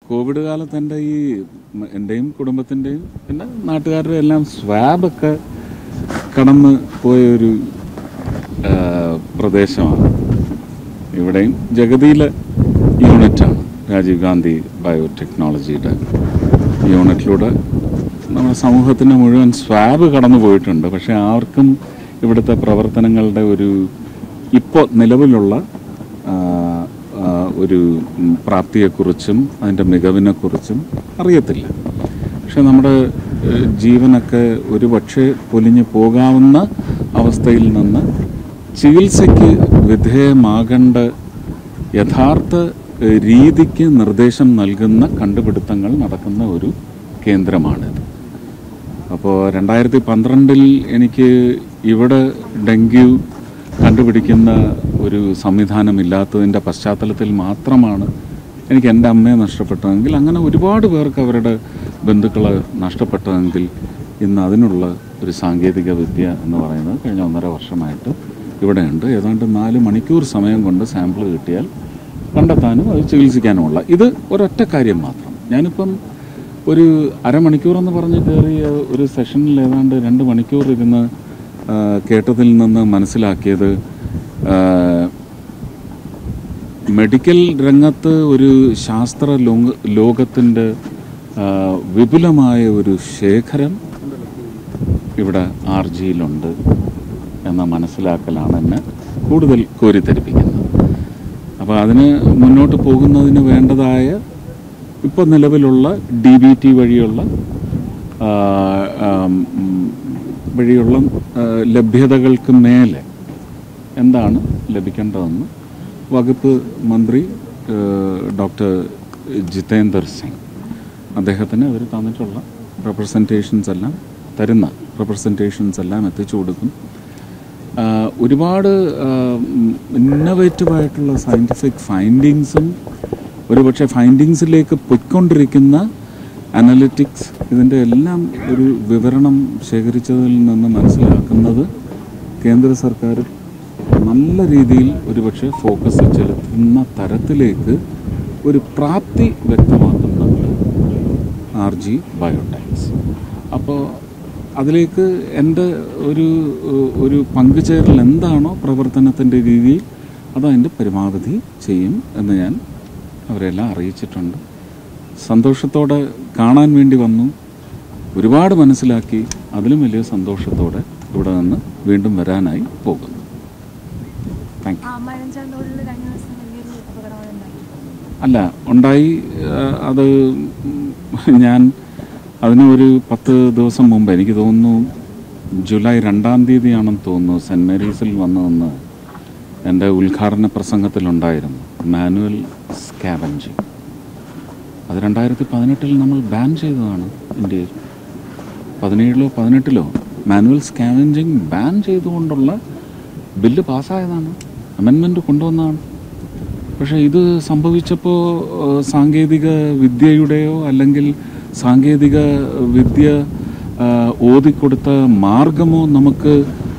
Covid കാലത്ത് എൻ്റെ ഈ മ- എൻ്റെയും കുടുംബത്തിൻ്റെയും പിന്നെ നാട്ടുകാരുടെ എല്ലാം സ്വാബൊക്കെ കടന്ന് പോയ ഒരു ആ, പ്രദേശമാണ് ഇവിടെയും ജഗതിയിലെ യൂണിറ്റാണ് രാജീവ് ഗാന്ധി ബയോടെക്നോളജിയുടെ യൂണിറ്റിലൂടെ നമ്മുടെ സമൂഹത്തിന് മുഴുവൻ സ്വാബ് കടന്നു പോയിട്ടുണ്ട് പക്ഷെ ആർക്കും ഇവിടുത്തെ പ്രവർത്തനങ്ങളുടെ ഒരു ഇപ്പോൾ നിലവിലുള്ള ആ, ആ, ഒരു ഉം, പ്രാപ്തിയെക്കുറിച്ചും അതിൻ്റെ മികവിനെക്കുറിച്ചും അറിയത്തില്ല പക്ഷെ നമ്മുടെ ഏഹ്, ജീവനൊക്കെ ഒരു പക്ഷേ പൊലിഞ്ഞു പോകാവുന്ന അവസ്ഥയിൽ നിന്ന് ചികിത്സയ്ക്ക് വിധേയമാകേണ്ട യഥാർത്ഥ ഏഹ്, രീതിക്ക് നിർദ്ദേശം നൽകുന്ന കണ്ടുപിടുത്തങ്ങൾ നടക്കുന്ന ഒരു കേന്ദ്രമാണിത് അപ്പോൾ രണ്ടായിരത്തി പന്ത്രണ്ടിൽ എനിക്ക് ഇവിടെ ഡെങ്കു കണ്ടുപിടിക്കുന്ന ഒരു സംവിധാനമില്ലാത്തതിൻ്റെ പശ്ചാത്തലത്തിൽ മാത്രമാണ് എനിക്ക് എൻ്റെ അമ്മയെ നഷ്ടപ്പെട്ടതെങ്കിൽ അങ്ങനെ ഒരുപാട് പേർക്ക് അവരുടെ ബന്ധുക്കളെ നഷ്ടപ്പെട്ടതെങ്കിൽ ഇന്ന് അതിനുള്ള ഒരു സാങ്കേതിക വിദ്യ എന്ന് പറയുന്നത് കഴിഞ്ഞ ഒന്നര വർഷമായിട്ട് ഇവിടെയുണ്ട് ഏതാണ്ട് നാല് മണിക്കൂർ സമയം കൊണ്ട് സാമ്പിൾ കിട്ടിയാൽ കണ്ടെത്താനും അത് ചികിത്സിക്കാനുമുള്ള ഇത് ഒരൊറ്റ കാര്യം മാത്രം ഞാനിപ്പം ഒരു അരമണിക്കൂർ എന്ന് പറഞ്ഞ് കയറിയ ഒരു സെഷനിൽ ഏതാണ്ട് രണ്ട് മണിക്കൂർ ഇരുന്ന് ആ, കേട്ടതിൽ നിന്ന് മനസ്സിലാക്കിയത് ആ, മെഡിക്കൽ രംഗത്ത് ഒരു ശാസ്ത്ര ലോക ലോകത്തിൻ്റെ ആ, വിപുലമായ ഒരു ശേഖരം ഇവിടെ ആർ ജിയിലുണ്ട് എന്ന മനസ്സിലാക്കലാണ് എന്നെ കൂടുതൽ കോരിത്തെരിപ്പിക്കുന്നത് അപ്പോൾ അതിന് മുന്നോട്ട് പോകുന്നതിന് വേണ്ടതായ ഇപ്പോൾ നിലവിലുള്ള ഡി ബി ടി വഴിയുള്ള ആ, ആം, ഉം, വഴിയുള്ള ആ, ലഭ്യതകൾക്ക് മേലെ എന്താണ് ലഭിക്കേണ്ടതെന്ന് വകുപ്പ് മന്ത്രി ആ, ഡോക്ടർ ജിതേന്ദർ സിംഗ് അദ്ദേഹത്തിന് അവർ തന്നിട്ടുള്ള റെപ്രസെൻറ്റേഷൻസ് എല്ലാം തരുന്ന റെപ്രസെൻറ്റേഷൻസ് എല്ലാം എത്തിച്ചു കൊടുക്കും ആ, ഒരുപാട് ഇന്നവേറ്റീവ് ആയിട്ടുള്ള സയൻറ്റിഫിക് ഫൈൻഡിങ്സും ഒരുപക്ഷെ ഫൈൻഡിങ്സിലേക്ക് പൊയ്ക്കൊണ്ടിരിക്കുന്ന അനലിറ്റിക്സ് ഇതിൻ്റെ എല്ലാം ഒരു വിവരണം ശേഖരിച്ചതിൽ നിന്ന് മനസ്സിലാക്കുന്നത് കേന്ദ്ര സർക്കാർ നല്ല രീതിയിൽ ഒരുപക്ഷെ ഫോക്കസ് ചെലുത്തുന്ന തരത്തിലേക്ക് ഒരു പ്രാപ്തി വ്യക്തമാക്കുന്നുണ്ട് ആർ ജി ബയോടെക്സ് അപ്പോൾ അതിലേക്ക് എൻ്റെ ഒരു ഒരു പങ്കുചേരൽ എന്താണോ പ്രവർത്തനത്തിൻ്റെ രീതിയിൽ അതതിൻ്റെ പരമാവധി ചെയ്യും എന്ന് ഞാൻ അവരെല്ലാം അറിയിച്ചിട്ടുണ്ട് സന്തോഷത്തോടെ കാണാൻ വേണ്ടി വന്നു ഒരുപാട് മനസ്സിലാക്കി അതിലും വലിയ സന്തോഷത്തോടെ ഇവിടെ നിന്ന് വീണ്ടും വരാനായി പോകുന്നു താങ്ക് യു ആ മഴഞ്ചാന്തോടിൽ കഴിഞ്ഞ ദിവസം വലിയൊരു അപകടം ഉണ്ടായി അല്ല ഉണ്ടായി ആ, അത് ഞാൻ അതിന് ഒരു പത്ത് ദിവസം മുമ്പ് എനിക്ക് തോന്നുന്നു ജൂലൈ രണ്ടാം തീയതിയാണെന്ന് തോന്നുന്നു സെൻറ് മേരീസിൽ വന്നതെന്ന് എൻ്റെ ഉദ്ഘാടന പ്രസംഗത്തിലുണ്ടായിരുന്നു മാനുവൽ സ്കാവഞ്ചിങ് അത് രണ്ടായിരത്തി പതിനെട്ടിൽ നമ്മൾ ബാൻ ചെയ്തതാണ് ഇന്ത്യയിൽ പതിനേഴിലോ പതിനെട്ടിലോ മാനുവൽ സ്കാവഞ്ചിങ് ബാൻ ചെയ്തുകൊണ്ടുള്ള ബില്ല് പാസ്സായതാണ് അമെൻമെൻറ്റ് കൊണ്ടുവന്നതാണ് പക്ഷേ ഇത് സംഭവിച്ചപ്പോൾ ഏഹ്, സാങ്കേതിക വിദ്യയുടെയോ അല്ലെങ്കിൽ സാങ്കേതിക വിദ്യ ഏഹ്, ഓതിക്കൊടുത്ത മാർഗമോ നമുക്ക്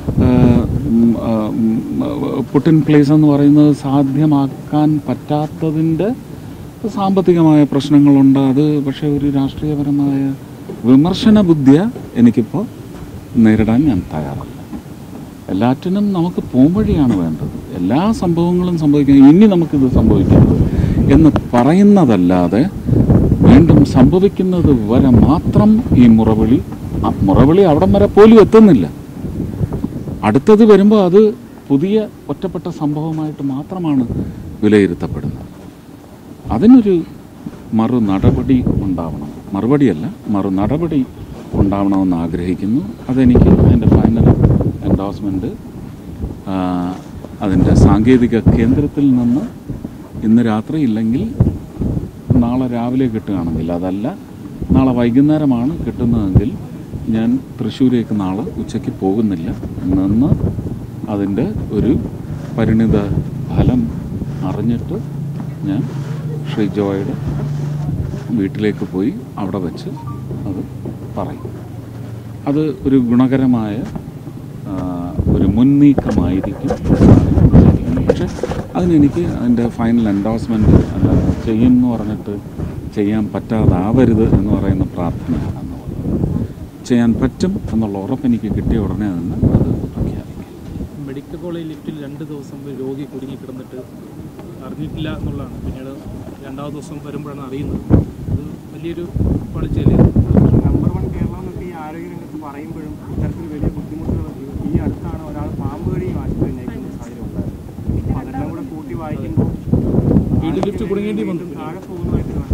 പുട്ടിൻ പ്ലേസ് എന്ന് പറയുന്നത് സാധ്യമാക്കാൻ പറ്റാത്തതിൻ്റെ സാമ്പത്തികമായ പ്രശ്നങ്ങളുണ്ട് അത് പക്ഷേ ഒരു രാഷ്ട്രീയപരമായ വിമർശന ബുദ്ധിയ എനിക്കിപ്പോൾ നേരിടാൻ ഞാൻ തയ്യാറല്ല എല്ലാറ്റിനും നമുക്ക് പോംവഴിയാണ് വേണ്ടത് എല്ലാ സംഭവങ്ങളും സംഭവിക്കുന്നത് ഇനി നമുക്കിത് സംഭവിക്കരുത് എന്ന് പറയുന്നതല്ലാതെ വീണ്ടും സംഭവിക്കുന്നത് വരെ മാത്രം ഈ മുറവിളി ആ മുറവിളി അവിടം വരെ പോലും എത്തുന്നില്ല അടുത്തത് വരുമ്പോൾ അത് പുതിയ ഒറ്റപ്പെട്ട സംഭവമായിട്ട് മാത്രമാണ് വിലയിരുത്തപ്പെടുന്നത് അതിനൊരു മറു നടപടി ഉണ്ടാവണം മറുപടിയല്ല മറു നടപടി ഉണ്ടാവണമെന്ന് ആഗ്രഹിക്കുന്നു അതെനിക്ക് അതിൻ്റെ ഫൈനൽ എൻഡോസ്മെൻറ്റ് അതിൻ്റെ സാങ്കേതിക കേന്ദ്രത്തിൽ നിന്ന് ഇന്ന് രാത്രി ഇല്ലെങ്കിൽ നാളെ രാവിലെ കിട്ടുകയാണെങ്കിൽ അതല്ല നാളെ വൈകുന്നേരമാണ് കിട്ടുന്നതെങ്കിൽ ഞാൻ തൃശ്ശൂരേക്ക് നാളെ ഉച്ചയ്ക്ക് പോകുന്നില്ല നിന്ന് അതിൻ്റെ ഒരു പരിണിത ഫലം അറിഞ്ഞിട്ട് ഞാൻ ശ്രീ ജോയുടെ വീട്ടിലേക്ക് പോയി അവിടെ വെച്ച് അത് പറയും അത് ഒരു ഗുണകരമായ ആ, ഒരു മുൻനീക്കമായിരിക്കും പക്ഷെ അതിനെനിക്ക് അതിൻ്റെ ഫൈനൽ എൻഡോസ്മെൻറ്റ് ചെയ്യും എന്ന് പറഞ്ഞിട്ട് ചെയ്യാൻ പറ്റാതാവരുത് എന്ന് പറയുന്ന പ്രാർത്ഥനയാണ് എന്നുള്ളത് ചെയ്യാൻ പറ്റും എന്നുള്ള ഉറപ്പ് എനിക്ക് കിട്ടിയ ഉടനെ തന്നെ അത് പ്രഖ്യാപിക്കും മെഡിക്കൽ കോളേജ് ലിഫ്റ്റിൽ രണ്ട് ദിവസം ഒരു രോഗി കുടുങ്ങി കിടന്നിട്ട് അറിഞ്ഞിട്ടില്ല എന്നുള്ളതാണ് പിന്നീട് രണ്ടാമത്തെ ദിവസം വരുമ്പോഴാണ് അറിയുന്നത് അത് വലിയൊരു പളിച്ചല്ലേ നമ്പർ വൺ കേരളം എന്നൊക്കെ ഈ ആരോഗ്യരംഗത്ത് പറയുമ്പോഴും ഇത്തരത്തിൽ വലിയ ബുദ്ധിമുട്ടുകൾ ഈ അടുത്താണ് ഒരാൾ പാമ്പ് കടിയും ആശുപത്രി നയിക്കുന്ന സാഹചര്യം ഉണ്ടായത് അപ്പോൾ അതെല്ലാം കൂടെ കൂട്ടി വായിക്കുമ്പോൾ വീട് ലിഫ്റ്റ് കുടുങ്ങേണ്ടി വന്നു താഴെ പോകുന്നതായിട്ട് കാണാം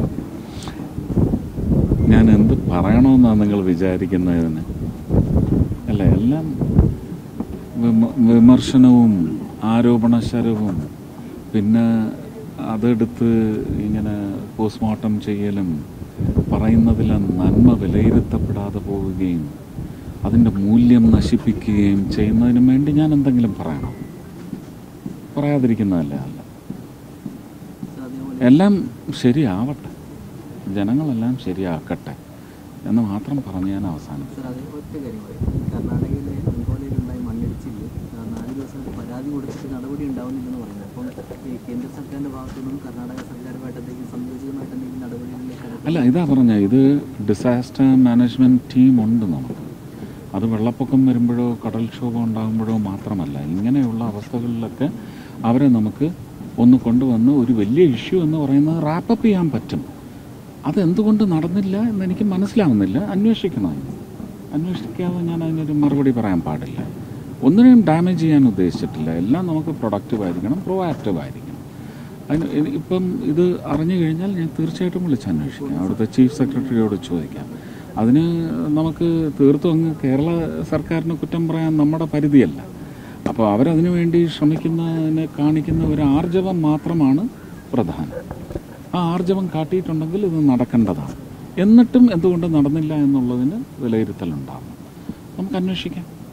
ഞാൻ എന്ത് പറയണമെന്നാണ് നിങ്ങൾ വിചാരിക്കുന്നതിന് അല്ല എല്ലാം വിമ- വിമർശനവും ആരോപണശരവും പിന്നെ അതെടുത്ത് ഇങ്ങനെ പോസ്റ്റ്മോർട്ടം ചെയ്യലും പറയുന്നതിലെ നന്മ വിലയിരുത്തപ്പെടാതെ പോവുകയും അതിൻ്റെ മൂല്യം നശിപ്പിക്കുകയും ചെയ്യുന്നതിന് വേണ്ടി ഞാൻ എന്തെങ്കിലും പറയണം പറയാതിരിക്കുന്നതല്ല അല്ല എല്ലാം ശരിയാവട്ടെ ജനങ്ങളെല്ലാം ശരിയാക്കട്ടെ എന്ന് മാത്രം പറഞ്ഞ് ഞാൻ അവസാനിപ്പിക്കും സാർ അതേ ഒറ്റ കാര്യം പറയും കർണാടകയിലെ അങ്കോലയിലുണ്ടായ മണ്ണിടിച്ചിൽ നാല് ദിവസം പരാതി കൊടുത്തിട്ട് നടപടി ഉണ്ടാവുന്നില്ലെന്ന് പറയുന്നത് അപ്പം ഈ കേന്ദ്ര സർക്കാരിൻ്റെ ഭാഗത്തു നിന്നും കർണാടക സർക്കാരുമായിട്ട് എന്തെങ്കിലും സംയോജിതമായിട്ട് എന്തെങ്കിലും നടപടികളിലേക്ക് അല്ല ഇതാ പറഞ്ഞ ഇത് ഡിസാസ്റ്റർ മാനേജ്മെൻറ്റ് ടീം ഉണ്ട് നമുക്ക് അത് വെള്ളപ്പൊക്കം വരുമ്പോഴോ കടൽക്ഷോഭം ഉണ്ടാകുമ്പോഴോ മാത്രമല്ല ഇങ്ങനെയുള്ള അവസ്ഥകളിലൊക്കെ അവരെ നമുക്ക് ഒന്ന് കൊണ്ടുവന്ന് ഒരു വലിയ ഇഷ്യൂ എന്ന് പറയുന്നത് റാപ്പപ്പ് ചെയ്യാൻ പറ്റും അതെന്തുകൊണ്ട് നടന്നില്ല എന്ന് എനിക്ക് മനസ്സിലാവുന്നില്ല അന്വേഷിക്കണം അന്വേഷിക്കാതെ ഞാൻ അതിനൊരു മറുപടി പറയാൻ പാടില്ല ഒന്നിനെയും ഡാമേജ് ചെയ്യാൻ ഉദ്ദേശിച്ചിട്ടില്ല എല്ലാം നമുക്ക് പ്രൊഡക്റ്റീവ് ആയിരിക്കണം പ്രൊആക്റ്റീവ് ആയിരിക്കണം അതിന് ഇ- ഇപ്പം ഇത് അറിഞ്ഞു കഴിഞ്ഞാൽ ഞാൻ തീർച്ചയായിട്ടും വിളിച്ച് അന്വേഷിക്കാം അവിടുത്തെ ചീഫ് സെക്രട്ടറിയോട് ചോദിക്കാം അതിന് നമുക്ക് തീർത്തും അങ്ങ് കേരള സർക്കാരിന് കുറ്റം പറയാൻ നമ്മുടെ പരിധിയല്ല അപ്പോൾ അവരതിനു വേണ്ടി ശ്രമിക്കുന്നതിന് കാണിക്കുന്ന ഒരു ആർജവം മാത്രമാണ് പ്രധാനം ആ ആർജവം കാട്ടിയിട്ടുണ്ടെങ്കിൽ ഇത് നടക്കേണ്ടതാണ് എന്നിട്ടും എന്തുകൊണ്ട് നടന്നില്ല എന്നുള്ളതിന് വിലയിരുത്തലുണ്ടാകും നമുക്ക് അന്വേഷിക്കാം